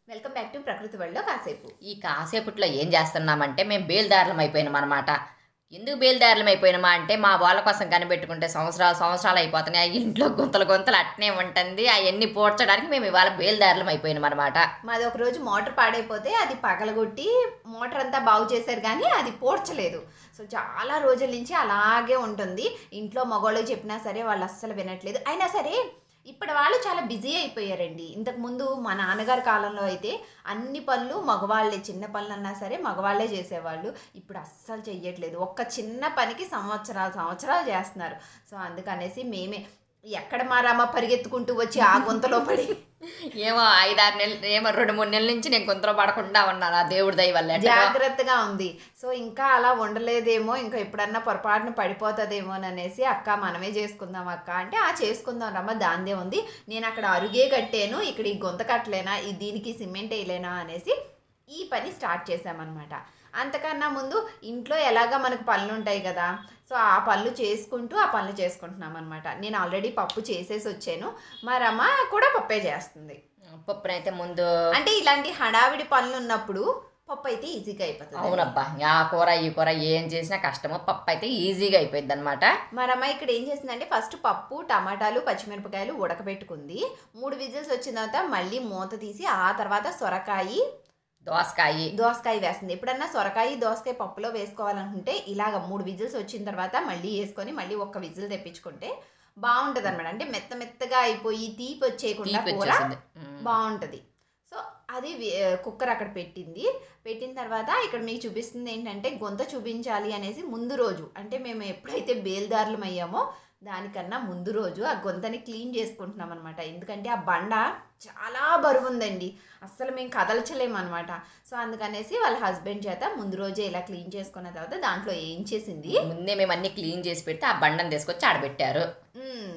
Welcome back to ప్రకృతి వరల్డ్లో కాసేపు ఈ కాసేపట్లో ఏం చేస్తున్నామంటే మేము బేల్దారులం అయిపోయినాం అనమాట ఎందుకు బేల్దారులం అయిపోయినామా అంటే మా వాళ్ళ కోసం కనిపెట్టుకుంటే సంవత్సరాలు సంవత్సరాలు అయిపోతున్నాయి ఆ ఇంట్లో గుంతలు గుంతలు అట్నే ఉంటుంది అవన్నీ పోడ్చడానికి మేము ఇవాళ బేల్దారులం అయిపోయినాం అనమాట మాది ఒక రోజు మోటార్ పాడైపోతే అది పగలగొట్టి మోటార్ అంతా బాగు చేశారు కానీ అది పోడ్చలేదు సో చాలా రోజుల నుంచి అలాగే ఉంటుంది ఇంట్లో మగవాళ్ళు చెప్పినా సరే వాళ్ళు అస్సలు వినట్లేదు అయినా సరే ఇప్పటి వాళ్ళు చాలా బిజీ అయిపోయారండి ఇంతకుముందు మా నాన్నగారి కాలంలో అయితే అన్ని పనులు మగవాళ్ళే చిన్న పనులు అన్నా సరే మగవాళ్ళే చేసేవాళ్ళు ఇప్పుడు అస్సలు చెయ్యట్లేదు ఒక్క చిన్న పనికి సంవత్సరాలు సంవత్సరాలు చేస్తున్నారు సో అందుకనేసి మేమే ఎక్కడ మారామా పరిగెత్తుకుంటూ వచ్చి ఆ గుంతలో పడి ఏమో ఐదారు నెలలు ఏమో రెండు మూడు నెలల నుంచి నేను గుంతలో పడకుండా ఉన్నాను ఆ దేవుడి దయ వల్ల ఎట్టగో. జాగ్రత్తగా ఉంది సో ఇంకా అలా ఉండలేదేమో ఇంకా ఎప్పుడన్నా పొరపాటున పడిపోతుందేమో అనేసి అక్క మనమే చేసుకుందాం అక్క అంటే ఆ చేసుకుందాం రమ్మ దాందే ఉంది నేను అక్కడ అరుగే కట్టాను ఇక్కడ ఈ గొంత కట్టలేనా ఈ దీనికి సిమెంట్ వేయలేనా అనేసి ఈ పని స్టార్ట్ చేసామన్నమాట అంతకన్నా ముందు ఇంట్లో ఎలాగా మనకు పనులు ఉంటాయి కదా సో ఆ పనులు చేసుకుంటూ ఆ పనులు చేసుకుంటున్నాం అనమాట నేను ఆల్రెడీ పప్పు చేసేసి వచ్చాను మా రమ కూడా పప్పే చేస్తుంది పప్పునైతే ముందు అంటే ఇలాంటి హడావిడి పనులు ఉన్నప్పుడు పప్పు అయితే ఈజీగా అయిపోతుంది అవునబ్బా ఆ కూర ఈ కూర ఏం చేసినా కష్టమో పప్పు అయితే ఈజీగా అయిపోయింది అనమాట మరి అమ్మ ఇక్కడ ఏం చేసిందంటే ఫస్ట్ పప్పు టమాటాలు పచ్చిమిరపకాయలు ఉడకబెట్టుకుంది మూడు విజిల్స్ వచ్చిన తర్వాత మళ్ళీ మూత తీసి ఆ తర్వాత సొరకాయ దోసకాయ దోసకాయ వేస్తుంది ఎప్పుడన్నా సొరకాయ దోసకాయ పప్పులో వేసుకోవాలనుకుంటే ఇలాగ మూడు విజిల్స్ వచ్చిన తర్వాత మళ్ళీ వేసుకొని మళ్ళీ ఒక్క విజిల్ తెప్పించుకుంటే బాగుంటుంది అనమాట అంటే మెత్త మెత్తగా అయిపోయి తీపి వచ్చేయకుండా తీపి కూర వచ్చేసింది ఉమ్. బాగుంటుంది సో అది వి- కుక్కర్ అక్కడ పెట్టింది పెట్టిన తర్వాత ఇక్కడ మీకు చూపిస్తుంది ఏంటంటే గొంత చూపించాలి అనేసి ముందు రోజు అంటే మేము ఎప్పుడైతే బేల్దారులం అయ్యామో దానికన్నా ముందు రోజు ఆ గొంతని క్లీన్ చేసుకుంటున్నాం అనమాట ఎందుకంటే ఆ బండ చాలా బరువు ఉందండి అస్సలు మేము కదల్చలేము అనమాట సో అందుకనేసి వాళ్ళ హస్బెండ్ చేత ముందు రోజే ఇలా క్లీన్ చేసుకున్న తర్వాత దాంట్లో ఏం చేసింది ముందే మేము అన్ని క్లీన్ చేసి పెడితే ఆ బండను తీసుకొచ్చి ఆడబెట్టారు మ్మ్.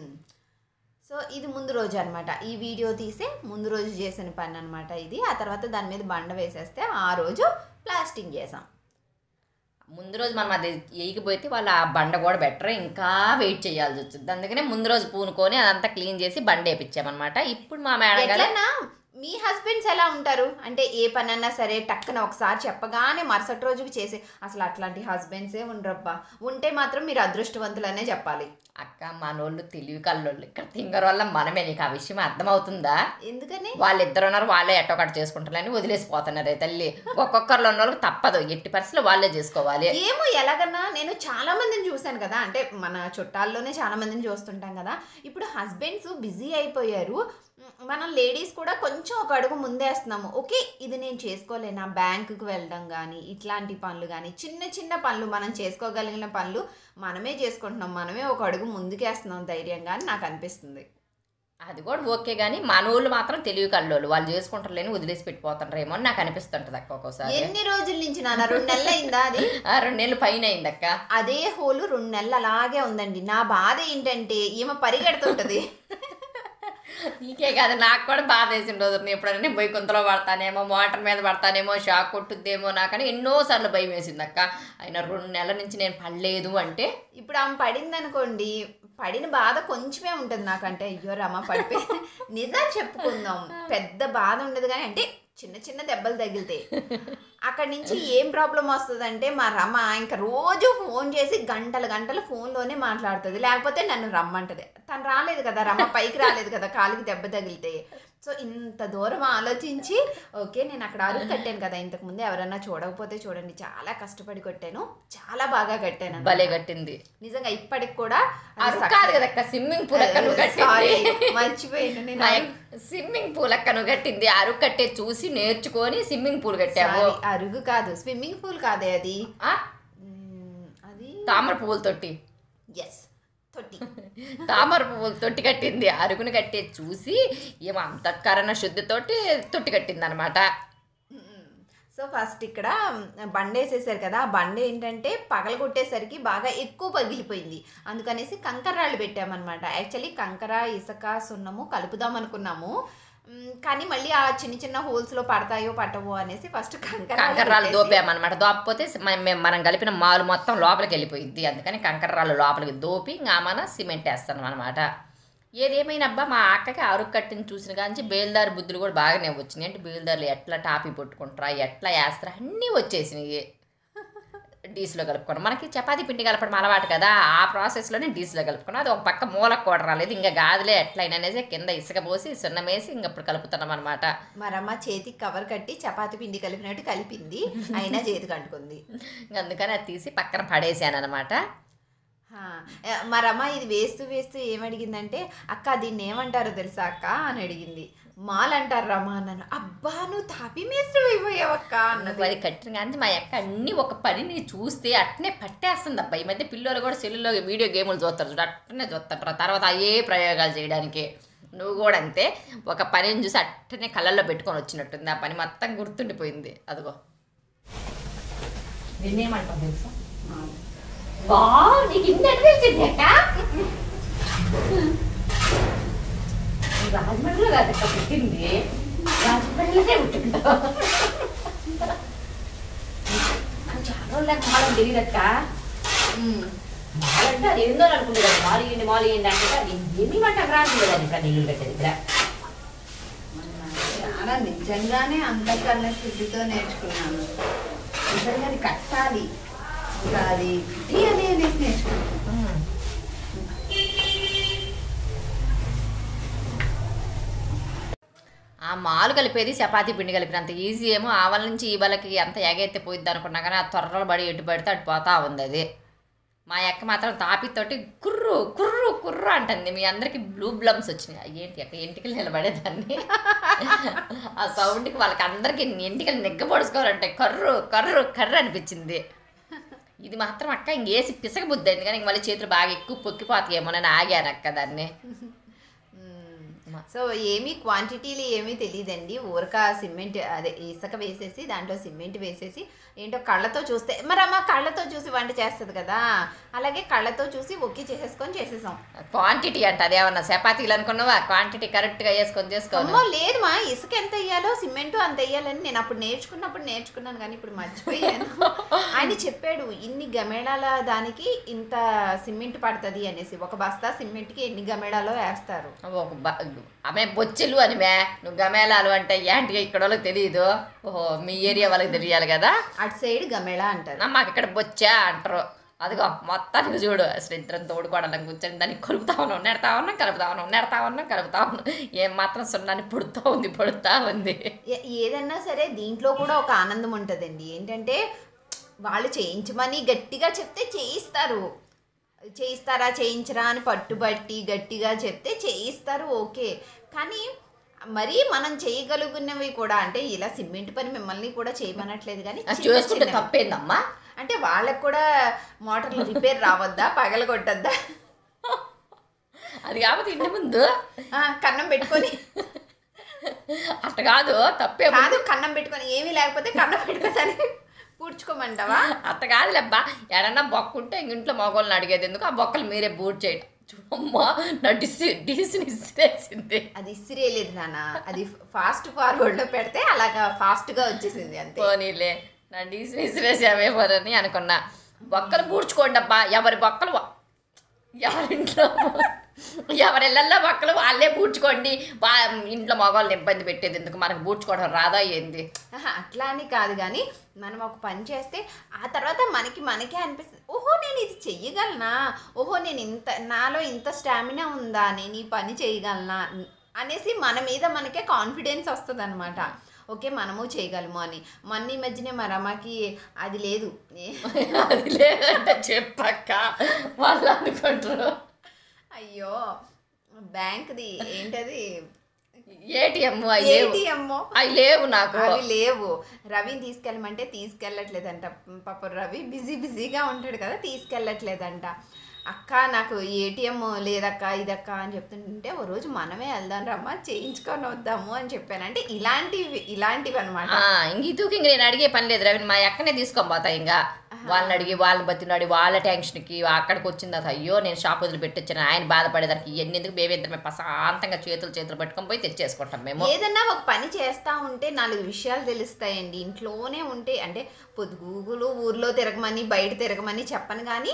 సో ఇది ముందు రోజు అనమాట ఈ వీడియో తీసే ముందు రోజు చేసిన పని అనమాట ఇది ఆ తర్వాత దాని మీద బండ వేసేస్తే ఆ రోజు ప్లాస్టింగ్ చేసాం ముందు రోజు మనం అది వేయకపోతే వాళ్ళు ఆ బండ కూడా బెటర్ ఇంకా వెయిట్ చేయాల్సి వచ్చింది అందుకనే ముందు రోజు పూనుకొని అదంతా క్లీన్ చేసి బండ వేపించామన్నమాట ఇప్పుడు మా మేడం గారు ఎట్లన్నా మీ హస్బెండ్స్ ఎలా ఉంటారు అంటే ఏ పని అన్నా సరే టక్కున ఒకసారి చెప్పగానే మరుసటి రోజుకి చేసి అసలు అట్లాంటి హస్బెండ్సే ఉండరబ్బా ఉంటే మాత్రం మీరు అదృష్టవంతులనే చెప్పాలి అక్క మనోళ్ళు తెలివి కల్లోళ్ళు ఇక్కడ తింగర్ వల్ల మనమే నీకు ఆ విషయం అర్థమవుతుందా ఎందుకని వాళ్ళిద్దరు ఉన్నారు వాళ్ళే ఎట్టొకటి చేసుకుంటారని వదిలేసిపోతున్నారు ఏ తల్లి ఒక్కొక్కరిలో ఉన్న వాళ్ళకి తప్పదు ఎట్టి పరిస్థితులు వాళ్ళే చేసుకోవాలి ఏమో ఎలాగన్నా నేను చాలా మందిని చూశాను కదా అంటే మన చుట్టాల్లోనే చాలా మందిని చూస్తుంటాం కదా ఇప్పుడు హస్బెండ్స్ బిజీ అయిపోయారు మ్, మనం లేడీస్ కూడా కొంచెం ఒక అడుగు ముందేస్తున్నాము ఓకే ఇది నేను చేసుకోలేనా బ్యాంకుకి వెళ్ళడం కానీ ఇట్లాంటి పనులు కానీ చిన్న చిన్న పనులు మనం చేసుకోగలిగిన పనులు మనమే చేసుకుంటున్నాం మనమే ఒక అడుగు ముందుకేస్తున్నాం ధైర్యంగా అని నాకు అనిపిస్తుంది అది కూడా ఓకే కానీ మనోళ్ళు మాత్రం తెలివి కల్లోళ్ళు వాళ్ళు చేసుకుంటారులేని వదిలేసి పెట్టిపోతుంటారేమో అని నాకు అనిపిస్తుంటది అక్క ఒక్కోసారి ఎన్ని రోజుల నుంచి నాన్న రెండు నెలలు అయిందా అది ఆ రెండు నెలలు పైన అయింది అక్క అదే హోలు రెండు నెలలు అలాగే ఉందండి నా బాధ ఏంటంటే ఈమె పరిగెడుతుంటది నీకే కాదు నాకు కూడా బాధ వేసిన రోజు నేను ఎప్పుడైనా నేను పోయి కుంతలో పడతానేమో మోటార్ మీద పడతానేమో షాక్ కొట్టుద్దేమో నాకని ఎన్నోసార్లు భయం వేసింది అక్క అయినా రెండు నెలల నుంచి నేను పడలేదు అంటే ఇప్పుడు ఆమె పడింది అనుకోండి పడిన బాధ కొంచెమే ఉంటుంది నాకంటే అయ్యో రమ పడిపోయి నిజం చెప్పుకుందాం పెద్ద బాధ ఉండదు కానీ అంటే చిన్న చిన్న దెబ్బలు తగిలితే అక్కడి నుంచి ఏం ప్రాబ్లం వస్తుందంటే మా రమ ఇంకా రోజు ఫోన్ చేసి గంటలు గంటలు ఫోన్లోనే మాట్లాడుతుంది లేకపోతే నన్ను రమ్మంటది తను రాలేదు కదా రమ పైకి రాలేదు కదా కాలికి దెబ్బ తగిలితే సో ఇంత దూరం ఆలోచించి ఓకే నేను అక్కడ అరుగు కట్టాను కదా ఇంతకు ముందు ఎవరన్నా చూడకపోతే చూడండి చాలా కష్టపడి కొట్టాను చాలా బాగా కట్టాను అన్నమాట. భలే కట్టింది నిజంగా ఇప్పటికి కూడా అది అరుగు success. కాదు కదా అక్క స్విమ్మింగ్ పూల్ అక్క నువ్వు Sorry, కట్టింది మర్చిపోయాను నేను అరుగు- స్విమ్మింగ్ పూల్ అక్క నువ్వు కట్టింది అరుగు కట్టే చూసి నేర్చుకొని స్విమ్మింగ్ పూల్ కట్టావు Sorry, అరుగు కాదు స్విమ్మింగ్ పూల్ కాదే అది ఆ? మ్మ్, అది తామర పువ్వుల తొట్టి ఎస్ తొట్టి తామర పువ్వుల తొట్టి కట్టింది అరుగును కట్టే చూసి ఏమో అంతఃకరణ శుద్ధితోటి తొట్టి కట్టింది అనమాట సో ఫస్ట్ ఇక్కడ బండ వేసేసారు కదా ఆ బండ ఏంటంటే పగలగొట్టేసరికి బాగా ఎక్కువ పగిలిపోయింది అందుకనేసి కంకర రాళ్ళు పెట్టామన్నమాట యాక్చువల్లీ కంకర ఇసుక సున్నము కలుపుదాం అనుకున్నాము మ్, కానీ మళ్ళీ ఆ చిన్న చిన్న హోల్స్ లో పడతాయో పట్టవో అనేసి ఫస్ట్ కంకర రాళ్ళు కంకర్రాలు పెట్టేసి- దోపామన్నమాట దోపపోతే మ- మేము- మనం కలిపిన మాలు మొత్తం లోపలికి వెళ్ళిపోయింది అందుకని కంకర్రాలు లోపలికి దోపి ఇంకా మన సిమెంట్ వేస్తాం అనమాట ఏదేమైనా అబ్బా మా అక్కకి అరుగు కట్టిన చూసిన కానీ బేల్దారి బుద్ధులు కూడా బాగానే వచ్చినాయి అంటే బేల్దారులు ఎట్లా టాపీ పట్టుకుంటారా ఎట్లా వేస్తారా అన్నీ వచ్చేసినాయి డీస్లో కలుపుకున్నాం మనకి చపాతీ పిండి కలపడం అలవాటు కదా ఆ ప్రాసెస్లోనే డీస్లో కలుపుకున్నాం అది ఒక పక్క మూలకు కూడా రాలేదు ఇంకా గాదిలే ఎట్లయినా అనేసి కింద ఇసుక పోసి సున్నం వేసి ఇంక ఇప్పుడు కలుపుతున్నాం అనమాట మరమ్మ చేతికి కవర్ కట్టి చపాతి పిండి కలిపినట్టు కలిపింది అయినా చేతికి అంటుకుంది అందుకని అది తీసి పక్కన పడేసాను అనమాట హా, ఏ, మరమ్మ ఇది వేస్తూ వేస్తూ ఏమడిగిందంటే అక్క దీన్ని ఏమంటారో తెలుసా అక్క అని అడిగింది మాల్ అంటారు రమ్మా అన్నాను అబ్బా నువ్వు తాపి మేస్త్రి అయిపోయావక్క అన్నది అన్నది అది కట్టిన కానీ మా అక్క అన్ని ఒక పనిని చూస్తే అట్నే పట్టేస్తుంది అబ్బా ఈ మధ్య పిల్లలు కూడా సెల్లులో వీడియో గేములు చూస్తారు చూడు అట్నే చూస్తారు తర్వాత అయ్యే ప్రయోగాలు చేయడానికి నువ్వు కూడా అంతే ఒక పనిని చూసి అట్టనే కళ్ళల్లో పెట్టుకొని వచ్చినట్టుంది ఆ పని మొత్తం గుర్తుండిపోయింది అదిగో నిన్నేమంటావు తెలుసా బా నీకు ఇన్ని తెలిసింది అక్క రాజమండ్రిలో కాదు అక్క పుట్టింది రాజమండ్రిలోనే పుట్టింటావు చాలా రోజులకు మాలం తెలియదు అక్క మాలంటే అది ఏందో అనుకుంది కదా మాలు ఇయ్యండి మాలు ఇయ్యండి అంటే అది ఏమీ వంట రాదు దాన్ని ఇక్కడ నీళ్ళు పెట్టేది ఇక్కడ చాలా నిజంగానే అంతకన్నా శుద్ధితో నేర్చుకున్నాను నిజంగా అది కట్టాలి ఇంకా అది ఇది అని అనేసి నేర్చుకున్నాను ఆ మాలు కలిపేది చపాతీ పిండి కలిపినంత ఈజీ ఏమో ఆవల నుంచి ఈ వాళ్ళకి ఎంత ఎగైతే పోయిద్ది అనుకున్నా కానీ ఆ త్వరలు పడి ఎటు పడితే అటు పోతా ఉంది అది మా అక్క మాత్రం తాపితోటి కుర్రు కుర్రు కుర్రు అంటుంది మీ అందరికి బ్లూ బ్లమ్స్ వచ్చినాయి అయ్యి ఏంటి అక్క ఎంటికలు నిలబడేదాన్ని ఆ సౌండ్కి వాళ్ళకి అందరికి ఎంటికలు నిగ్గపొడుచుకోవాలంటే కర్రు కర్రు కర్రు అనిపించింది ఇది మాత్రం అక్క ఇంకేసి పిసక బుద్ధి అయింది కానీ ఇంక మళ్ళీ చేతులు బాగా ఎక్కువ పొక్కిపోతాయేమోనని ఆగాను అక్క దాన్ని మ్మ్. సో ఏమీ క్వాంటిటీలు ఏమీ తెలియదండి ఊరక సిమెంట్ అదే ఇసుక వేసేసి దాంట్లో సిమెంట్ వేసేసి ఏంటో కళ్ళతో చూస్తే మరి అమ్మ కళ్ళతో చూసి వంట చేస్తుంది కదా అలాగే కళ్ళతో చూసి ఒక్కి చేసేసుకొని చేసేసాం క్వాంటిటీ అంట అదేమన్నా చపాతీలు అనుకున్నావా క్వాంటిటీ కరెక్ట్గా వేసుకొని చేసుకోను అమ్మో లేదు మా ఇసుక ఎంత వేయాలో సిమెంట్ అంత వేయాలని నేను అప్పుడు నేర్చుకున్నప్పుడు నేర్చుకున్నాను కానీ ఇప్పుడు మర్చిపోయాను ఆయన చెప్పాడు ఇన్ని గమేళాల దానికి ఇంత సిమెంట్ పడుతుంది అనేసి ఒక బస్తా సిమెంట్కి ఎన్ని గమేళాలో వేస్తారు ఒక బ- ఆమె బొచ్చెలు అని మే నువ్వు గమేళాలు అంటే ఏంటి ఇక్కడ వాళ్ళకి తెలియదు ఓహో మీ ఏరియా వాళ్ళకి తెలియాలి కదా అటు సైడ్ గమేళా అంటారు నా మాకు ఇక్కడ బొచ్చా అంటారు అదిగో మొత్తానికి చూడు అసలు ఇద్దరం తోడుకోవడం కూర్చొని దాన్ని కలుపుతా ఉన్నాం నెడతా ఉన్నాం కలుపుతా ఉన్నాం నెడతా ఉన్నాం కలుపుతా ఉన్నాం ఏం మాత్రం సున్నాన్ని పుడుతూ ఉంది పుడుతూ ఉంది ఏ- ఏదన్నా సరే దీంట్లో కూడా ఒక ఆనందం ఉంటుందండి ఏంటంటే వాళ్ళు చేయించమని గట్టిగా చెప్తే చేయిస్తారు చేయిస్తారా చేయించరా అని పట్టుబట్టి గట్టిగా చెప్తే చేయిస్తారు ఓకే కానీ మరీ మనం చేయగలుగున్నవి కూడా అంటే ఇలా సిమెంట్ పని మిమ్మల్ని కూడా చేయమనట్లేదు కానీ అది చిన్న చేసుకుంటే చిన్నవి. తప్పేందమ్మా అంటే వాళ్ళకు కూడా మోటార్లు రిపేర్ రావద్దా పగల కొట్టద్దా అది కాబట్టి ఇంటి ముందు కన్నం పెట్టుకొని అట్ట కాదు తప్పే కాదు కన్నం పెట్టుకొని ఏమీ లేకపోతే కన్నం పెట్టుకొని పూడ్చుకోమంటావా అత్త కాదులేబ్బా ఎడన్నా బొక్క ఉంటే ఇంక ఇంట్లో మగవాళ్ళని అడిగేది ఎందుకు ఆ బొక్కలు మీరే బూట్ చేయడం చూడమ్మా నా డిసి డిసిని ఇసిరేసింది అది ఇసిరేయలేదు నాన్న అది ఫాస్ట్ ఫార్వర్డ్ లో పెడితే అలాగా ఫాస్ట్ గా వచ్చేసింది అంతే పోనీలే నా డిసిని ఇసిరేసావేమోనని అనుకున్నా బొక్కలు పూడ్చుకోండి అబ్బా ఎవరి బొక్కలు వా- ఎవరింట్లో ఎవరిళ్ళల్లో బొక్కలు వాళ్ళే పూడ్చుకోండి వా ఇంట్లో మగవాళ్ళని ఇబ్బంది పెట్టేది ఎందుకు మనకు పూడ్చుకోవడం రాదా ఏంది ఆహా, అట్లా అని కాదు కానీ మనం ఒక పని చేస్తే ఆ తర్వాత మనకి మనకే అనిపిస్తుంది ఓహో నేను ఇది చెయ్యగలనా ఓహో నేను ఇంత నాలో ఇంత స్టామినా ఉందా నేను ఈ పని చేయగలనా అనేసి మన మీద మనకే కాన్ఫిడెన్స్ వస్తుంది అనమాట ఓకే మనము చేయగలము అని మొన్న ఈ మధ్యనే మా రమాకి అది లేదు అది లేదంటే చెప్పక్క వాళ్ళు అనుకుంటారు అయ్యో బ్యాంక్ది ఏంటది ఏటీఎం అవి లేవు ఏటీఎం అవి లేవు నాకు అవి లేవు రవిని తీసుకెళ్ళమంటే తీసుకెళ్ళట్లేదంట పాప రవి బిజీ బిజీగా ఉంటాడు కదా తీసుకెళ్ళట్లేదంట అక్క నాకు ఏటీఎం లేదక్క ఇదక్క అని చెప్తుంటే ఓ రోజు మనమే వెళ్దాం రమ్మా చేయించుకొని వద్దాము అని చెప్పాను అంటే ఇలాంటివి ఇలాంటివి అనమాట ఆ, ఇంక ఇదుకు ఇంక నేను అడిగే పని లేదు రవి మా ఎక్కనే తీసుకొని పోతా ఇంకా వాళ్ళని అడిగి వాళ్ళని బతినాడి వాళ్ళ టెన్షన్కి అక్కడికి వచ్చిన తర్వాత అయ్యో నేను షాప్ వదిలి పెట్టొచ్చాను ఆయన బాధపడేదానికి ఇవన్నీ ఎందుకు మేము ఇద్దరమే ప్రశాంతంగా చేతులు చేతులు పెట్టుకొని పోయి తెచ్చేసుకుంటాం మేము ఏదన్నా ఒక పని చేస్తా ఉంటే నాలుగు విషయాలు తెలుస్తాయండి ఇంట్లోనే ఉంటే అంటే పొద్దుగూగులు ఊర్లో తిరగమని బయట తిరగమని చెప్పను కానీ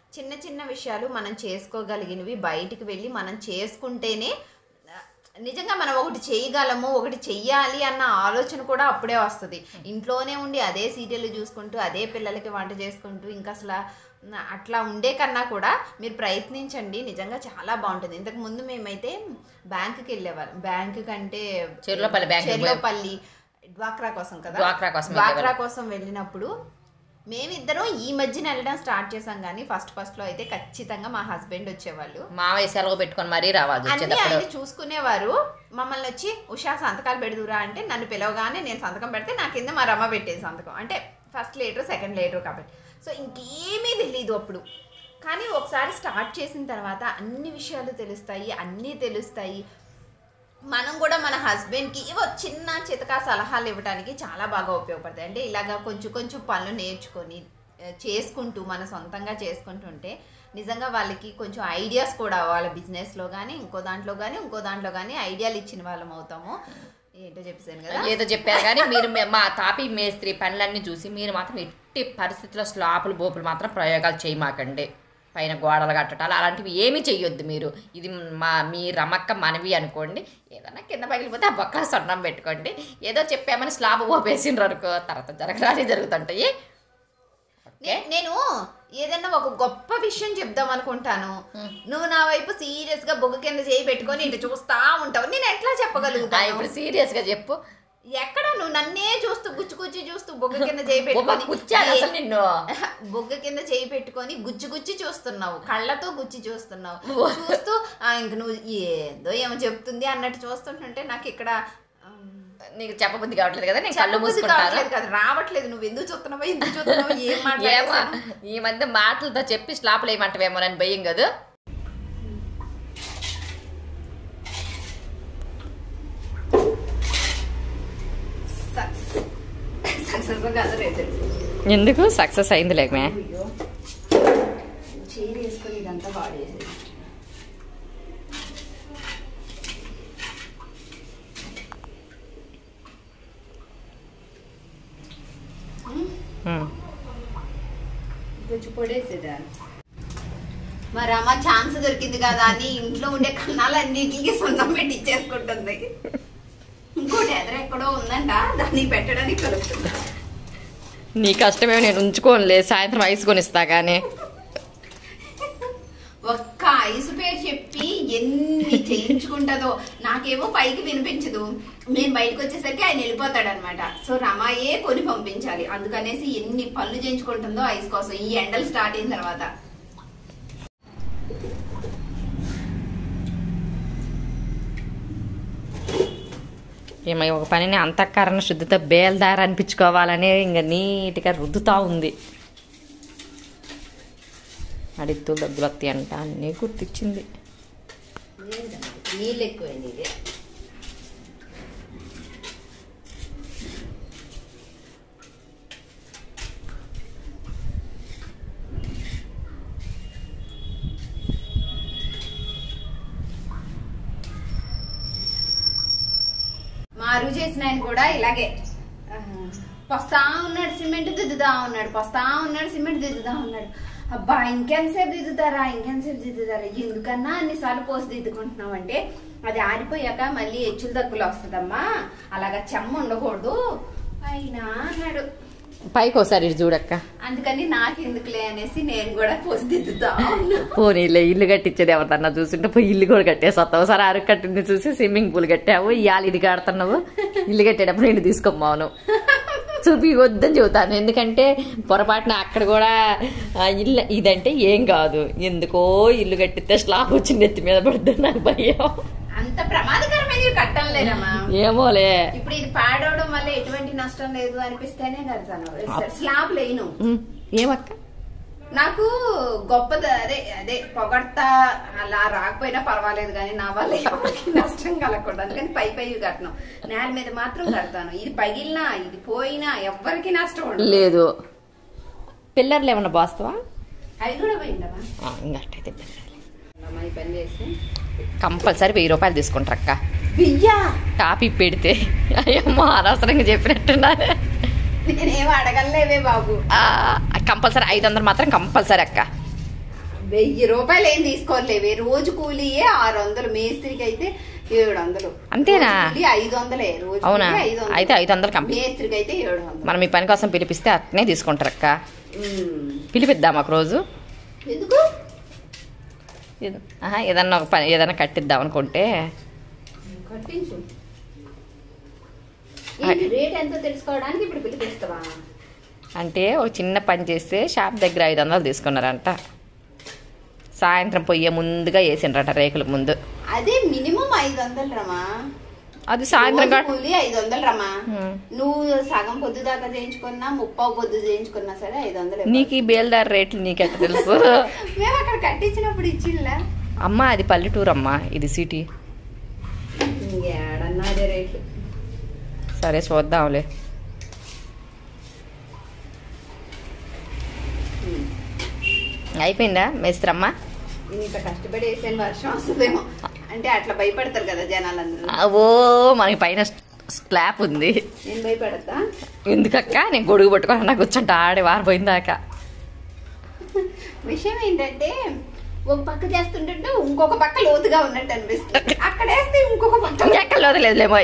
చిన్న చిన్న విషయాలు మనం చేసుకోగలిగినవి బయటికి వెళ్ళి మనం చేసుకుంటేనే ఆ, నిజంగా మనం ఒకటి చేయగలము ఒకటి చెయ్యాలి అన్న ఆలోచన కూడా అప్పుడే వస్తుంది ఇంట్లోనే ఉండి అదే సీరియల్ చూసుకుంటూ అదే పిల్లలకి వంట చేసుకుంటూ ఇంకా అసలు ఆ, అట్లా ఉండే కన్నా కూడా మీరు ప్రయత్నించండి నిజంగా చాలా బాగుంటుంది ఇంతకు ముందు మేమైతే బ్యాంకుకి వెళ్ళేవాళ్ళం బ్యాంకు కంటే చెర్లోపల్లి బ్యాంకుకి పోయాం. చెర్లోపల్లి డ్వాక్రా కోసం కదా డ్వాక్రా కోసం డ్వాక్రా వెళ్ళేవాళ్ళం. కోసం వెళ్ళినప్పుడు మేమిద్దరం ఈ మధ్యన వెళ్ళడం స్టార్ట్ చేసాం కానీ ఫస్ట్ ఫస్ట్ లో అయితే ఖచ్చితంగా మా హస్బెండ్ వచ్చేవాళ్ళు మావయ్య సెలవు పెట్టుకొని మరీ రావాలి అన్ని వచ్చేటప్పుడు ఆయన చూసుకునేవారు మమ్మల్ని వచ్చి ఉషా సంతకాలు పెడుదురా అంటే నన్ను పిలవగానే నేను సంతకం పెడితే నా కింద మా రమ్మ పెట్టేది సంతకం అంటే ఫస్ట్ లీటర్ సెకండ్ లీటర్ కాబట్టి సో ఇంకేమీ తెలియదు అప్పుడు కానీ ఒకసారి స్టార్ట్ చేసిన తర్వాత అన్ని విషయాలు తెలుస్తాయి అన్నీ తెలుస్తాయి మనం కూడా మన హస్బెండ్కి ఇవో చిన్న చితకా సలహాలు ఇవ్వడానికి చాలా బాగా ఉపయోగపడతాయి అంటే ఇలాగా కొంచెం కొంచెం పనులు నేర్చుకొని ఆ, చేసుకుంటూ మన సొంతంగా చేసుకుంటుంటే నిజంగా వాళ్ళకి కొంచెం ఐడియాస్ కూడా వాళ్ళ బిజినెస్లో కానీ ఇంకో దాంట్లో కానీ ఇంకో దాంట్లో కానీ ఐడియాలు ఇచ్చిన వాళ్ళం అవుతాము ఏంటో చెప్పేసాను కదా ఏదో చెప్పారు కానీ మీరు మే- మా తాపి మేస్త్రి పనులన్నీ చూసి మీరు మాత్రం ఎట్టి పరిస్థితుల్లో స్లాపులు బోపులు మాత్రం ప్రయోగాలు చేయమాకండి పైన గోడలు కట్టడాలు అలాంటివి ఏమీ చెయ్యొద్దు మీరు ఇది మా మీ రమక్క మనవి అనుకోండి ఏదైనా కింద పగిలిపోతే ఆ పక్కన సొన్నం పెట్టుకోండి ఏదో చెప్పామని స్లాబ్ ఓపేసిండ్రు అనుకో తర్వాత జరగరాని జరుగుతుంటాయి ఓకే నే- నేను ఏదైనా ఒక గొప్ప విషయం చెప్దాం అనుకుంటాను నువ్వు నా వైపు సీరియస్ గా బొగ్గు కింద చేయి పెట్టుకొని ఇటు చూస్తా ఉంటావు నేను ఎట్లా ఆ, చెప్పగలుగుతాను ఇప్పుడు సీరియస్గా చెప్పు ఎక్కడ నువ్వు నన్నే చూస్తూ గుచ్చి గుచ్చి చూస్తూ బొగ్గ కింద చేయి ఒక పెట్టుకొని కూర్చాను అసలు నిన్ను బొగ్గ కింద చేయి పెట్టుకొని గుచ్చి గుచ్చి చూస్తున్నావు కళ్ళతో గుచ్చి చూస్తున్నావు చూస్తూ "ఆ, ఇంక నువ్వు ఏదో ఏమో చెప్తుంది అన్నట్టు చూస్తుంటుంటే నాకు ఇక్కడ ఆమ్, నీకు చెప్పబుద్ధి కావట్లేదు కదా నేను కళ్ళు చెప్పబుద్ధి మూసుకుంటాను కావట్లేదు కదా రావట్లేదు నువ్వు ఎందుకు చూస్తున్నావా ఎందుకు చూస్తున్నావా ఏం ఏమో మాట్లాడేసాను ఈ మధ్య మాటలతో చెప్పి స్లాపులు వేయమంటావేమో అని భయం కదా సక్సెస్ కాదు రేపు ఎందుకు సక్సెస్ అయింది లేకమే అయ్యో చీర వేసుకొని ఇదంతా వాడేసేది కొంచెం పొడేసేదా మరి అమ్మ ఛాన్స్ దొరికింది కదా అని ఇంట్లో ఉండే కన్నాలన్నిటికీ సున్నం పెట్టి ఇచ్చేసుకుంటుంది ఇంకోటి ఎదురెక్కడో ఉందంట దాన్ని పెట్టడానికి కలుపుతుంది నీ కష్టమే నేను ఉంచుకోనులే సాయంత్రం ఐస్ కొనిస్తా కానీ ఒక్క ఐసు పేరు చెప్పి ఎన్ని చేయించుకుంటుందో నాకేమో పైకి వినిపించదు నేను బయటకు వచ్చేసరికి ఆయన వెళ్ళిపోతాడు అనమాట సో రమాయే కొని పంపించాలి అందుకనేసి ఎన్ని పనులు చేయించుకుంటుందో ఐస్ కోసం ఈ ఎండలు స్టార్ట్ అయిన తర్వాత ఏమై ఒక పనిని అంతఃకరణ శుద్ధితో బేల్దార అనిపించుకోవాలనే ఇంకా నీట్గా రుద్దుతా ఉంది అడిత్తు డబ్బులు వస్తాయి అంట అన్నీ గుర్తిచ్చింది నీళ్ళు ఎక్కువైంది ఇది మారు చేసిన ఆయన కూడా ఇలాగే ఆ, పొస్తా ఉన్నాడు సిమెంట్ దిద్దుదా ఉన్నాడు పొస్తా ఉన్నాడు సిమెంట్ దిద్దుదా ఉన్నాడు అబ్బా ఇంకెంతసేపు దిద్దుతారా ఇంకెంతసేపు దిద్దుతారా ఎందుకన్నా అన్నిసార్లు పోసి దిద్దుకుంటున్నావు అంటే అది ఆరిపోయాక మళ్ళీ హెచ్చులు తగ్గులు వస్తుందమ్మా అలాగా చెమ్మ ఉండకూడదు అయినా అన్నాడు పైకి ఒకసారి ఇటు చూడక్క అందుకని నాకెందుకులే అనేసి నేను కూడా పోసి దిద్దుతా ఉన్నా పోనీలే ఇల్లు కట్టించేది ఎవరిదన్నా చూస్తుంటే పోయి ఇల్లు కూడా కట్టేస్తావు ఒకసారి అరకు కట్టింది చూసి స్విమ్మింగ్ పూల్ కట్టావు ఇవాళ ఇది కడుతున్నావు ఇల్లు కట్టేటప్పుడు నేను తీసుకోమ్మాను చూపి వద్దని చెబుతాను ఎందుకంటే పొరపాటున అక్కడ కూడా ఆ, ఇల్లు ఇదంటే ఏం కాదు ఎందుకో ఇల్లు కట్టిస్తే స్లాబ్ వచ్చి నెత్తి మీద పడుతుంది నాకు భయం అంత ప్రమాదకరమైనవి కట్టం లేదమ్మా ఏమోలే ఇప్పుడు ఇది పాడవడం వల్ల ఎటువంటి నష్టం లేదు అనిపిస్తేనే కడతాను స్లాబ్ లేను ఉమ్, ఏమక్క నాకు గొప్ప అదే అదే పొగడతా అలా రాకపోయినా పర్వాలేదు కానీ నా వల్ల ఎవరికి నష్టం కలగకూడదు అందుకని పై పై కట్టను నేల మీద మాత్రం కడతాను ఇది పగిలినా ఇది పోయినా ఎవ్వరికి నష్టం ఉండదు లేదు పిల్లర్లు ఏమన్నా బాస్తావా అవి కూడా పోయిందమ్మా ఇంకా అట్టయితే పిల్లర్లు. అమ్మా, ఈ పని చేసి కంపల్సరీ వెయ్యి రూపాయలు తీసుకుంటారు అక్క బియ్యా టాపిక్ పెడితే అయ్యమ్మో అనవసరంగా చెప్పినట్టున్నారు నేనేం అడగలేవే బాబు కంపల్సరీ ఐదు వందలు మాత్రం కంపల్సరీ అక్క వెయ్యి రూపాయలు ఏం తీసుకోలేవే రోజు కూలీయే ఆరు వందలు మేస్త్రికి అయితే ఏడు వందలు అంతేనా? రోజు కూలీ ఐదు వందలే రోజు అవునా కూలీ ఐదు వందలు. అయితే ఐదు వందలు కంప్లీట్ మేస్త్రికి అయితే ఏడు వందలు మనం ఈ పని కోసం పిలిపిస్తే అట్నే తీసుకుంటారు అక్క ఉమ్. పిలిపిద్దాం ఒక రోజు ఎందుకు ఏద- ఆహా, ఏదన్నా ఒక పని ఏదన్నా కట్టిద్దాం అనుకుంటే కట్టించు ఏంటి రేట్ ఎంతో తెలుసుకోవడానికి ఇప్పుడు పిలిపిస్తావా అంటే ఒక చిన్న పని చేస్తే షాప్ దగ్గర ఐదు వందలు తీసుకున్నారంట సాయంత్రం పొయ్యే ముందుగా వేసిండ్రట రేకుల ముందు అదే మినిమం ఐదు వందలు రమా అది సాయంత్రం రోజు కా- కూలీ ఐదు వందలు రమా ఉమ్. నువ్వు సగం పొద్దు దాకా చేయించుకున్నా ముప్పావు పొద్దు చేయించుకున్నా సరే ఐదు వందలు ఇవ్వాలి. నీకు ఈ బేల్దార్ రేట్లు నీకెట్ట తెలుసు మేము అక్కడ కట్టించినప్పుడు ఇచ్చిల్లా అమ్మ అది పల్లెటూరు అమ్మా ఇది సిటీ ఏడన్నా అదే రేట్లు సరే చూద్దాంలే అయిపోయిందా మేస్త్రమ్మ ఇంత కష్టపడి వేసాను వర్షం వస్తుందేమో అంటే అట్లా భయపడతారు కదా జనాలందరూ ఓ మనకి పైన స్లాప్ ఉంది నేను భయపడతా ఎందుకక్క నేను గొడుగు పట్టుకొని నాకు కూర్చుంటా ఆడే వారిపోయిందాక విషయం ఏంటంటే ఒక పక్క చేస్తుంటే ఇంకొక పక్క లోతుగా ఉన్నట్టు అనిపిస్తుంది అక్కడ వేస్తే ఇంకొక పక్క ఇంకెక్కడ వదిలేదులేమో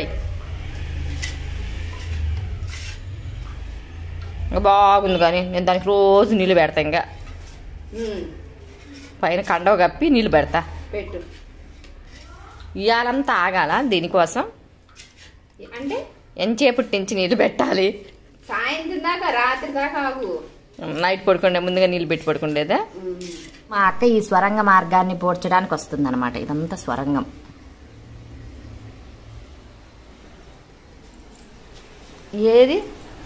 బాగుంది కానీ నేను దానికి రోజు నీళ్ళు పెడతా ఇంకా ఉమ్, పైన కండవ కప్పి నీళ్ళు పెడతా పెట్టు ఇవాళంతా ఆగాల దీనికోసం అంటే ఎంచేపటి నుంచి నీళ్ళు పెట్టాలి సాయంత్రం దాకా రాత్రి దాకా ఆగు నైట్ పడుకుండే ముందుగా నీళ్ళు పెట్టి పడుకుండేదా ఉమ్. మా అక్క ఈ స్వరంగ మార్గాన్ని పోడ్చడానికి వస్తుందన్నమాట ఇదంతా స్వరంగం ఏది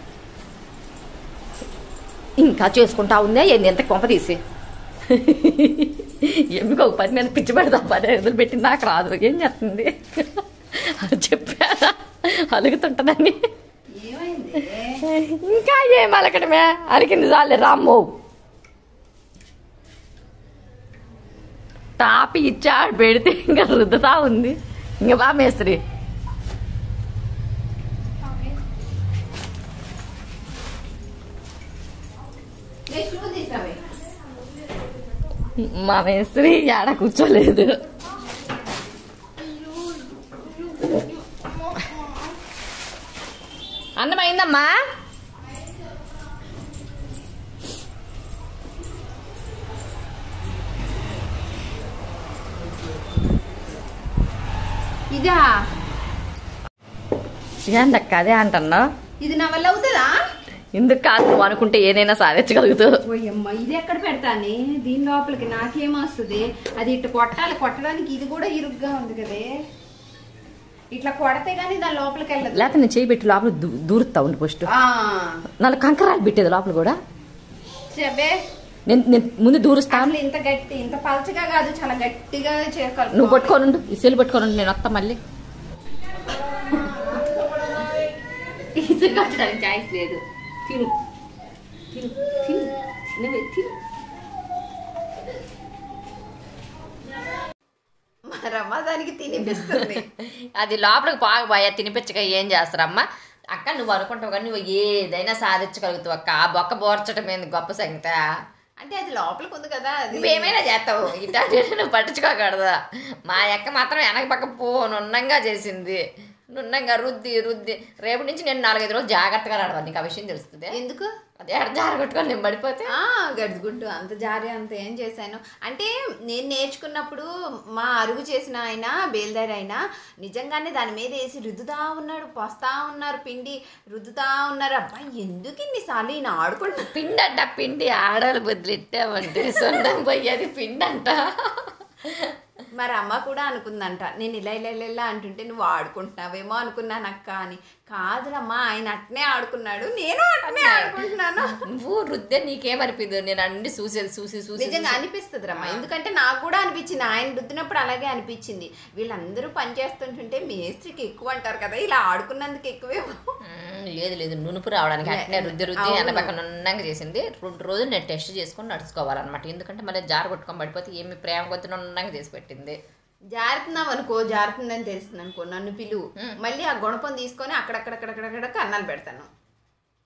ఇంకా చేసుకుంటా ఉందే ఏంది ఎంత కొంప తీసి ఎందుకు ఒక పని మీద పిచ్చి పెడతా పని ఎదురు పెట్టింది నాకు రాదు ఏం చేస్తుంది చెప్పా అలుగుతుంటదని ఏమైంది ఇంకా ఏం అలకడమే అలికింది చాలే రామ్మో టాపి ఇచ్చా పెడితే ఇంకా రుద్దుతా ఉంది ఇంకా బా మేస్త్రి నేను షూ తీసావే మా మేస్త్రి ఆడ కూర్చోలేదు అన్నం అయిందమ్మా ఇదా ఏందక్క అదే అంటున్నా ఇది నా వల్ల అవుతుందా ఎందుకు కాదు నువ్వు అనుకుంటే ఏదైనా సాధించగలుగుతావు ఓయమ్మ ఇది ఎక్కడ పెడతానే దీని లోపలికి నాకేమొస్తుంది అది ఇట్లా కొట్టాలి కొట్టడానికి ఇది కూడా ఇరుగ్గా ఉంది కదే ఇట్లా కొడితే గానీ దాని లోపలికి వెళ్ళదు లేకపోతే నేను చేయి పెట్టి లోపల దూ- దూరుతా ఉంది ఫస్ట్ ఆ, నాలుగు కంకరాలు పెట్టేది లోపల కూడా చెప్పే నేను నేను ముందు దూరుస్తాను అసలు ఇంత గట్టి ఇంత పలచగా కాదు చాలా గట్టిగా చేయాలి నువ్వు పట్టుకోనుండు ఈ సెల్ పట్టుకోనుండు నేను వస్తా మళ్ళీ ఇది కట్టడానికి ఛాయిస్ లేదు తిను తిను తిను తినవే తిను మా రమ్మ దానికి తినిపిస్తుంది అది లోపలికి పాకపోయా తినిపించక ఏం చేస్తారమ్మా అక్క నువ్వు అనుకుంటావు కానీ నువ్వు ఏదైనా సాధించగలుగుతావు అక్క ఆ బొక్క బోర్చడం ఏంది గొప్ప సంగత అంటే అది లోపలికి ఉంది కదా అది నువ్వేమైనా చేస్తావు ఇట్లా నువ్వు పట్టించుకోకూడదు మా అక్క మాత్రం వెనక పక్క పో నున్నంగా చేసింది నున్నంగా రుద్ది రుద్ది రేపు నుంచి నేను నాలుగైదు రోజులు జాగ్రత్తగా నడవాలి నీకు ఆ విషయం తెలుస్తుంది ఎందుకు అదే అక్కడ జారగొట్టుకొని నేను పడిపోతే ఆ గడుచుకుంటూ అంత జారి అంత ఏం చేశాను అంటే నేను నేర్చుకున్నప్పుడు మా అరుగు చేసిన ఆయన బేల్దారి ఆయన నిజంగానే దాని మీద వేసి రుద్దుతా ఉన్నాడు పోస్తా ఉన్నారు పిండి రుద్దుతా ఉన్నారు అబ్బాయి ఎందుకు ఇన్నిసార్లు ఈయన ఆడుకుంటా పిండి అంట పిండి ఆడవాళ్ళు బదిలిట్టామంటే సొంతం పోయేది పిండి అంట మరి అమ్మ కూడా అనుకుందంట నేను ఇలా ఇలా ఇలా ఇలా అంటుంటే నువ్వు ఆడుకుంటున్నావేమో అనుకున్నాను అక్క అని కాదురమ్మా ఆయన అట్నే ఆడుకున్నాడు నేను అట్నే ఆడుకుంటున్నాను నువ్వు రుద్దే నీకేమనిపించదు నేను అన్ని చూసేది చూసి చూసి నిజంగా అనిపిస్తుంది రమ్మ ఎందుకంటే నాకు కూడా అనిపించింది ఆయన రుద్దినప్పుడు అలాగే అనిపించింది వీళ్ళందరూ పని చేస్తుంటుంటే మేస్త్రికి ఎక్కువ అంటారు కదా ఇలా ఆడుకున్నందుకు ఎక్కువే మ్మ్, లేదు లేదు నునుపు రావడానికి అట్నే రుద్ది రుద్ది అవును. అన్న పక్కన నున్నంగా చేసింది రెండు రోజులు నేను టెస్ట్ చేసుకొని నడుచుకోవాలన్నమాట ఎందుకంటే మళ్ళీ జార కొట్టుకొని పడిపోతే ఏమి ప్రేమ కొద్ది నున్నంగా చేసి పెట్టింది జారుతున్నాం అనుకో జారుతుందని తెలుస్తుంది అనుకో నన్ను పిలువు మళ్ళీ ఆ గుణపం తీసుకొని అక్కడక్కడక్కడక్కడక్కడ కన్నాలు పెడతాను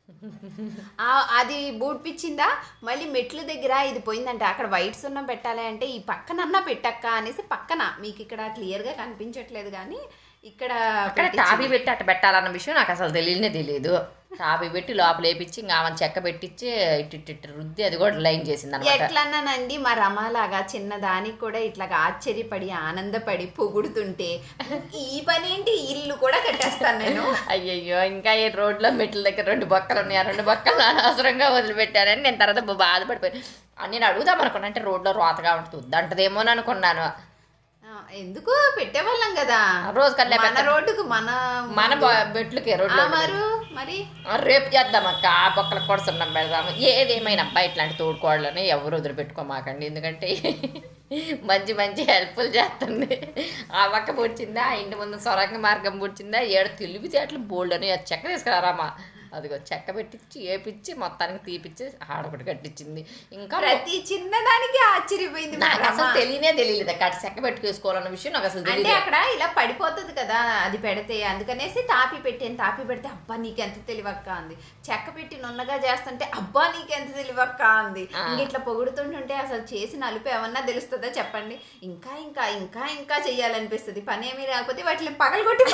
ఆ- అది బూడ్పిచ్చిందా మళ్ళీ మెట్ల దగ్గర ఇది పోయిందంటే అక్కడ వైట్ సున్నం పెట్టాలి అంటే ఈ పక్కనన్నా పెట్టక్క అనేసి పక్కన మీకు ఇక్కడ క్లియర్గా కనిపించట్లేదు కానీ ఇక్కడ అక్కడ పెట్టించింది. టాపీ పెట్టి అట్ట పెట్టాలన్న విషయం నాకు అసలు తెలియనే తెలియదు టాపీ పెట్టి లోపల వేపించి ఇంకా ఆమె చెక్క పెట్టించి ఇటు ఇటు ఇటు రుద్ది అది కూడా లైన్ చేసింది అనమాట ఎట్లన్నానండి మా రమాలాగా చిన్నదానికి కూడా ఇట్లాగా ఆశ్చర్యపడి ఆనందపడి పొగుడుతుంటే ఈ పని ఏంటి ఇల్లు కూడా కట్టేస్తాను నేను అయ్యయ్యో ఇంకా ఈ రోడ్లో మెట్ల దగ్గర రెండు బొక్కలు ఉన్నాయి ఆ రెండు బొక్కలు అనవసరంగా వదిలిపెట్టానని నేను తర్వాత బా- బాధపడిపోయాను ఆ, నేను అడుగుదాం అనుకున్నా అంటే రోడ్లో రోతగా ఉంటుంది వద్దంటదేమో అని అనుకున్నాను ఆ, ఎందుకు పెట్టేవాళ్ళం కదా రోజు కల్లా మన రోడ్డుకు మన మన బొ- మెట్లకి ఆ, రోడ్లో మరు మరి ఆ, రేపు చేద్దాం అక్క ఆ బొక్కలకు కూడా సున్నం పెడదాము ఏదేమైనా అబ్బాయి ఇట్లాంటి తోడుకోవాలని ఎవరు వదిలిపెట్టుకోమాకండి ఎందుకంటే మంచి మంచి హెల్ప్ఫుల్ చేస్తుంది ఆ పక్క పుడిచిందా ఆ ఇంటి ముందు సొరంగ మార్గం పుడిచిందా ఏడు తెలివి చేట్లు బోల్డ్ అని అది చెక్క తీసుకురారామా అదిగో చెక్క పెట్టించి ఏపిచ్చి మొత్తానికి తీపిచ్చి ఆడొకటి కట్టించింది ఇంకా ప్రతి చిన్నదానికి ఆశ్చర్యపోయింది మా నాకు అసలు రమ. తెలియనే తెలియలేదు అక్క అటు చెక్క పెట్టుకోవాలన్న విషయం నాకు అసలు అంటే తెలియదు అక్కడ ఇలా పడిపోతుంది కదా అది పెడితే అందుకనేసి తాపి పెట్టాను తాపి పెడితే అబ్బా నీకెంత తెలివక్క అంది చెక్క పెట్టి నున్నగా చేస్తుంటే అబ్బా నీకెంత తెలివక్క అంది ఆ. ఇంక ఇట్లా పొగుడుతుంటుంటే అసలు చేసి నలుపు ఏమన్నా తెలుస్తుందా చెప్పండి ఇంకా ఇంకా ఇంకా ఇంకా చెయ్యాలనిపిస్తుంది పని ఏమీ రాకపోతే వాటిని పగలగొట్టి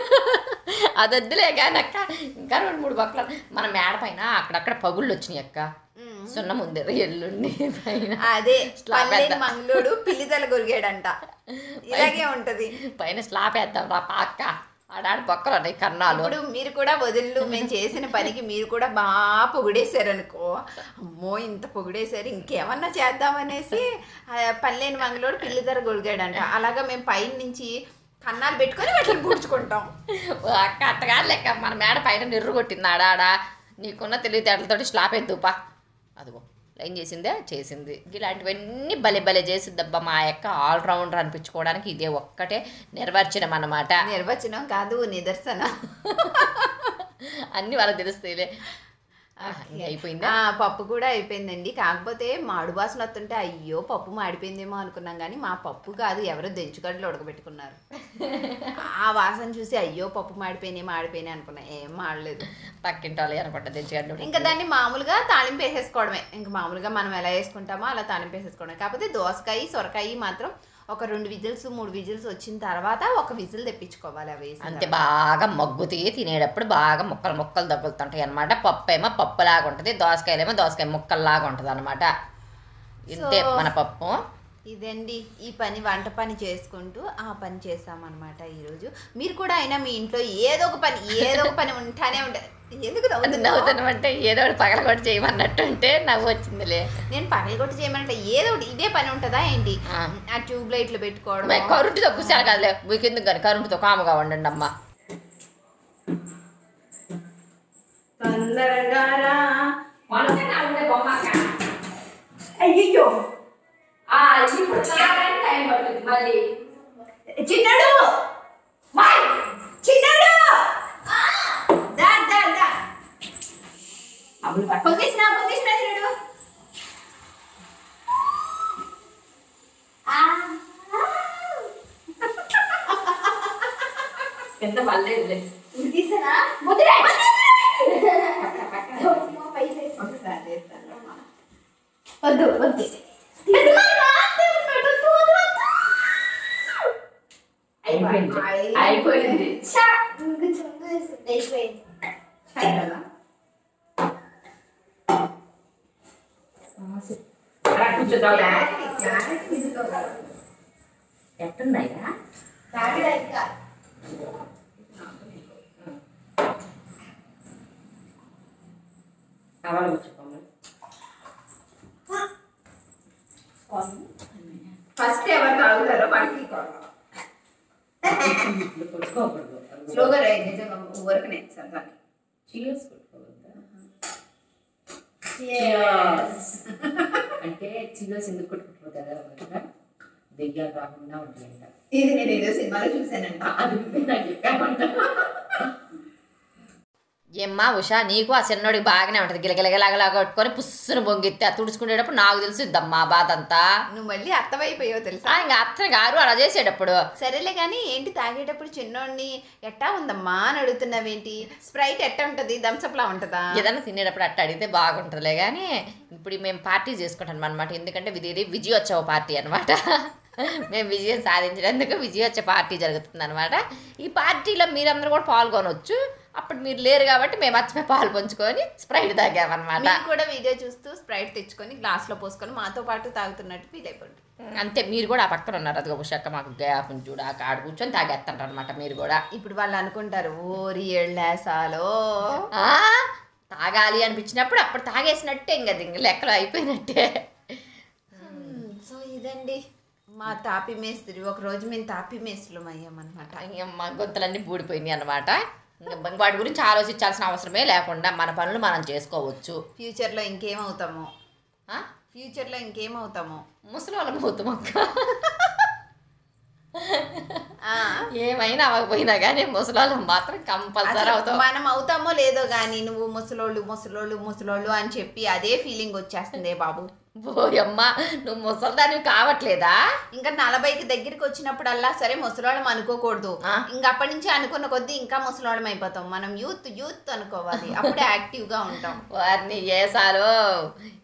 అది వద్దులే కానీ అక్క ఇంకా రెండు మూడు బొక్కలు మన మేడ పైన అక్కడక్కడ పగుళ్ళు వచ్చినాయి అక్క ఉమ్. సున్నం ఉంది ఎల్లుండి పైన అదే స్లాబ్ పల్లెని వేద్దాం. మంగళూడు పిల్లిదల కొరిగాడంట ఇలాగే ఉంటది పైన స్లాబ్ వేద్దాం రా పాక్క ఆడాడు బొక్కలు ఉన్నాయి కన్నాలు ఇప్పుడు మీరు కూడా వదిలు మేము చేసిన పనికి మీరు కూడా బాగా పొగిడేశారు అనుకో అమ్మో ఇంత పొగిడేశారు ఇంకేమన్నా చేద్దామనేసి ఆ, పల్లెని మంగళోడు పిల్లి ధర గొడిగాడంట అలాగా మేము పైన నుంచి కన్నాలు పెట్టుకొని వాటిని పూడ్చుకుంటాం ఓ అక్క అట్టగా లెక్క మన మేడ పైన నిర్రు కొట్టింది ఆడాడ నీకున్న తెలివితేటలతోటి స్లాబ్ ఎద్దుపా అదిగో లైన్ చేసిందే చేసింది ఇలాంటివన్నీ భలే భలే చేసిద్దబ్బా మా యొక్క ఆల్రౌండర్ అనిపించుకోవడానికి ఇదే ఒక్కటే నిర్వచనం అన్నమాట నిర్వచనం కాదు నిదర్శనం అన్నీ వాళ్ళకి తెలుస్తాయిలే ఆ, ఇంక అయిపోయిందా ఆ, పప్పు కూడా అయిపోయిందండి కాకపోతే మాడు వాసన వస్తుంటే అయ్యో పప్పు మాడిపోయిందేమో అనుకున్నాం కానీ మా పప్పు కాదు ఎవరో దెంచుగడ్డలు ఉడకబెట్టుకున్నారు ఆ వాసన చూసి అయ్యో పప్పు మాడిపోయినాయి మాడిపోయినాయి అనుకున్నా ఏం మాడలేదు పక్కింటి వాళ్ళు అనుకుంటా తెచ్చిగడ్డ ఇంకా దాన్ని మామూలుగా తాలింపు వేసేసుకోవడమే ఇంకా మామూలుగా మనం ఎలా వేసుకుంటామో అలా తాలింపు వేసేసుకోవడమే కాకపోతే దోసకాయ సొరకాయ మాత్రం ఒక రెండు విజిల్స్ మూడు విజిల్స్ వచ్చిన తర్వాత ఒక విజిల్ తెప్పించుకోవాలి అవి వేసిన అంతే బాగా మగ్గుతీ తినేటప్పుడు బాగా ముక్కలు ముక్కలు తగులుతుంటాయి అనమాట పప్పు ఏమో పప్పులాగా ఉంటుంది దోసకాయలేమో దోసకాయ ముక్కల్లాగా ఉంటుంది అనమాట ఇంతే So- మన పప్పు ఇదండి ఈ పని వంట పని చేసుకుంటూ ఆ పని చేస్తామన్నమాట ఈరోజు మీరు కూడా అయినా మీ ఇంట్లో ఏదో ఒక పని ఏదో ఒక పని ఉంటానే ఉంటుంది ఎందుకు నవ్వుతున్నావు నవ్వుతున్నాం అంటే ఏదో ఒకటి పగల కూడా చేయమన్నట్టు అంటే నవ్వు వచ్చిందిలే నేను పగలగొట్టి చేయమంటే ఏదో ఒకటి ఇదే పని ఉంటుందా ఏంటి ఆ. ఆ ట్యూబ్ లైట్లు పెట్టుకోవడం మరి కరుంటితో కూర్చాను కదలే మీకు ఎందుకు కానీ కరుంటితో కాముగా ఉండండి అమ్మ తొందరగా రా. అయ్యయ్యో చిన్నాడు మాయ్! చిన్నాడు ఆ! దా, దా, దా. పొంగేసినా, పొంగేసినా చిన్నాడు. ఆ. ఎంత పర్లేదులే తీసానా? ముద్రే, ముద్రే. అమ్మో, పైసేసి. ఒకసారి చేస్తాను. వద్దు వద్దు వద్దు, వద్దు, వద్దు, వద్దు. అయిపోయింది. అయిపోయింది. అయిపోయింది. ఛా, ఇంక చుండు వేసింది, అయిపోయింది. చాలు. క్లారిటీ, క్లారిటీ తీసుకోగలరు. ఎట్టున్నాయిరా క్లారిటీ ఇంకా. కావాలి కూర్చోకోమని ఫస్ట్ ఎవరు తాగుతారో వాడికి కొడతాం. కొట్టుకోకూడదు స్లోగా రైడ్ నిజంగా ఊరకనే సరదాకి చీర్స్ కొట్టుకోవద్దా Yes. అంటే చీర్స్ ఎందుకు కొట్టుకుంటారు దెయ్యాలు రాకుండా ఉంటాయంట ఇది నేను ఏదో సినిమాలో చూసానంట అది నాకు చెప్పామంట ఏమ్మా ఉషా నీకు ఆ చిన్నోడికి బాగానే ఉంటుంది గిలగిలగిలగలా కొట్టుకొని పుస్సును బొంగిస్తే ఆ తుడుచుకునేటప్పుడు నాకు తెలిసిద్దమ్మా బాధ అంతా నువ్వు మళ్ళీ అత్తవైపోయావు తెలుసా ఆ, ఇంకా అత్త గారు అలా చేసేటప్పుడు సరేలే కానీ ఏంటి తాగేటప్పుడు చిన్నోడిని ఎట్టా ఉందమ్మా అని అడుగుతున్నావేంటి స్ప్రైట్ ఎట్టా ఉంటది థమ్స్అప్ లా ఉంటదా ఏదైనా తినేటప్పుడు అట్ట అడిగితే బాగుంటుందిలే కానీ ఇప్పుడు మేము పార్టీ చేసుకుంటాం అనమాట ఎందుకంటే ఇది విజయోత్సవ పార్టీ అనమాట మేము విజయం సాధించినందుకు విజయోత్సవ పార్టీ జరుగుతుంది అనమాట ఈ పార్టీలో మీరందరూ కూడా పాల్గొనవచ్చు అప్పుడు మీరు లేరు కాబట్టి మేము వచ్చి పాలు పంచుకొని స్ప్రైట్ తాగామన్నమాట మీరు కూడా వీడియో చూస్తూ స్ప్రైట్ తెచ్చుకొని గ్లాస్ లో పోసుకొని మాతో పాటు తాగుతున్నట్టు ఫీల్ అయిపోండి అంతే మీరు కూడా ఆ పక్కన ఉన్నారు అదిగో ఉషక్క మాకు గ్యాప్ చూడ ఆడ కూర్చొని తాగేస్తుంటారు అనమాట మీరు కూడా ఇప్పుడు వాళ్ళు అనుకుంటారు ఓరి ఏళ్ళేసాలో ఆ, తాగాలి అనిపించినప్పుడు అప్పుడు తాగేసినట్టే ఇంకా అది ఇంక లెక్కలు అయిపోయినట్టే సో ఇదండి మా తాపి మేస్త్రి ఒక రోజు మేము తాపి మేస్త్రులం అయ్యామన్నమాట ఇంక మా గొంతులన్నీ బూడిపోయినాయి అనమాట ఇంకా వాటి గురించి ఆలోచించాల్సిన అవసరమే లేకుండా మన పనులు మనం చేసుకోవచ్చు ఫ్యూచర్ లో ఇంకేమవుతామో ఆ? ఫ్యూచర్ లో ఇంకేమవుతామో ముసలి వాళ్ళ పోతాం అక్క ఆ, ఏమైనా అవ్వకపోయినా కానీ ముసలి వాళ్ళం మాత్రం కంపల్సరీ అసలు అవుతాం మనం అవుతామో లేదో కానీ నువ్వు ముసలోళ్ళు ముసలోళ్ళు ముసలోళ్ళు అని చెప్పి అదే ఫీలింగ్ వచ్చేస్తుంది బాబు పోయమ్మ నువ్వు ముసలిదానివి కావట్లేదా ఇంకా నలభైకి దగ్గరికి వచ్చినప్పుడల్లా సరే ముసలోళ్ళం అనుకోకూడదు ఆ. ఇంకా అప్పటి నుంచి అనుకున్న కొద్దీ ఇంకా ముసలోళ్ళం అయిపోతాం మనం యూత్ యూత్ అనుకోవాలి అప్పుడే యాక్టివ్ గా ఉంటాం వారిని ఏసాలు